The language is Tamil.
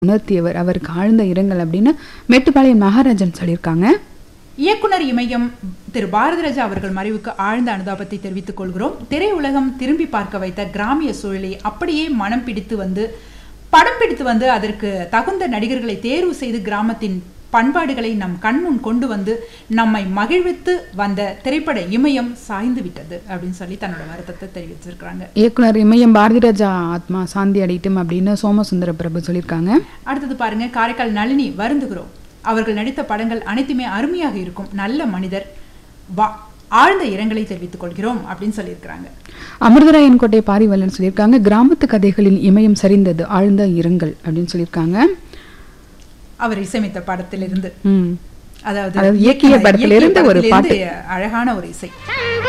உணர்த்தியவர் அவருக்கு ஆழ்ந்த இரங்கல் அப்படின்னு மேட்டுப்பாளையம் மகாராஜன் சொல்லியிருக்காங்க இயக்குனர் இமயம் திரு பாரதிராஜா அவர்கள் மறைவுக்கு ஆழ்ந்த அனுதாபத்தை தெரிவித்துக் கொள்கிறோம் திரையுலகம் திரும்பி பார்க்க வைத்த கிராமிய சூழலை அப்படியே மனம் பிடித்து வந்து படம் பிடித்து வந்து அதற்கு தகுந்த நடிகர்களை தேர்வு செய்து கிராமத்தின் பண்பாடுகளை நம் கண்முன் கொண்டு வந்து நம்மை மகிழ்வித்து வந்த திரைப்பட இமயம் சாய்ந்து விட்டது அப்படின்னு சொல்லி தன்னோட வருத்தத்தை தெரிவிச்சிருக்கிறாங்க இயக்குனர் இமயம் பாரதிராஜா ஆத்மா சாந்தி அடையட்டும் அப்படின்னு சோமசுந்தர பிரபு சொல்லியிருக்காங்க அடுத்தது பாருங்க காரைக்கால் நளினி வருந்துகிறோம் அவர்கள் நடித்த படங்கள் அனைத்துமே அருமையாக இருக்கும் நல்ல மனிதர் வா ஆழ்ந்த இரங்கலை தெரிவித்துக் கொள்கிறோம் அப்படின்னு சொல்லியிருக்கிறாங்க அமிர்தராயன் கோட்டை பாரிவல்லன் சொல்லியிருக்காங்க கிராமத்து கதைகளில் இமயம் சரிந்தது ஆழ்ந்த இரங்கல் அப்படின்னு சொல்லியிருக்காங்க அவர் இசையமைத்த படத்திலிருந்து ம் அதாவது அதாவது இயக்கிய படத்திலிருந்து ஒரு படத்திலிருந்து அழகான ஒரு இசை